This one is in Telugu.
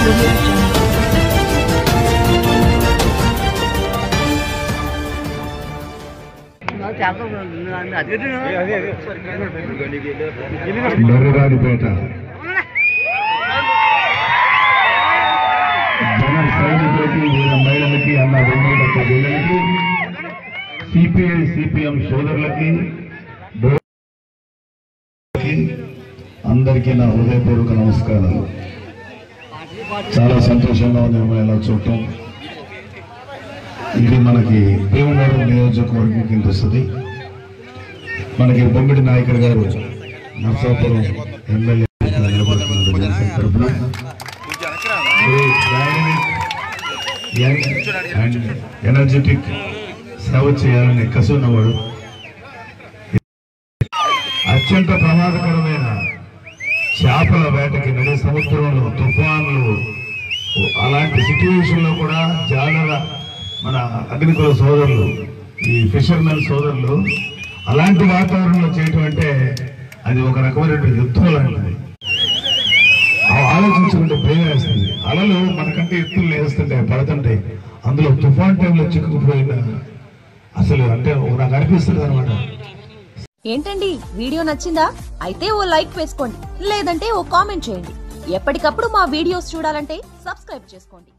audio jungle. మర్రిరాడిపేట జన సైనికులకి వీర మహిళలకి అన్న వెంకట పిల్లలకి సిపిఐ సిపిఎం సోదరులకి బోర్డులకి అందరికీ నా హృదయపూర్వక నమస్కారాలు చాలా సంతోషంగా ఉంది మిమ్మల్ని ఇలా చూడటం ఇది మనకి భీమవరం నియోజకవర్గం కింద వస్తుంది మనకి బొమ్మిడి నాయకుడు గారు నర్సాపురం ఎమ్మెల్యే నిలబడుతున్నారు జనసేన తరఫున ఈ డైనమిక్ యంగ్ అండ్ ఎనర్జెటిక్ సేవ చేయాలని కసి ఉన్నవాడు అత్యంత ప్రమాదకరమైన చేపల వేటకి నడి సముద్రంలో తుఫాన్లు అలాంటి సిచ్యువేషన్ లో కూడా జాలర మన అగ్నికుల సోదరులు ఈ ఫిషర్మెన్ సోదరులు అలాంటి వాతావరణంలో చేయటం అంటే అది ఒక రకమైనటువంటి యుద్ధం లాంటిది ఆ ఆలోచించుకుంటే భయం వేస్తుంది అలలు మనకంటే ఎత్తులు వేస్తుంటే పడుతుంటాయి అందులో తుఫాన్ టైంలో చిక్కుకుపోయిన అసలు అంటే నాకు అనిపిస్తుంది అనమాట ఏంటండి వీడియో నచ్చిందా అయితే ఓ లైక్ వేసుకోండి లేదంటే ఓ కామెంట్ చేయండి ఎప్పటికప్పుడు మా వీడియోస్ చూడాలంటే సబ్స్క్రైబ్ చేసుకోండి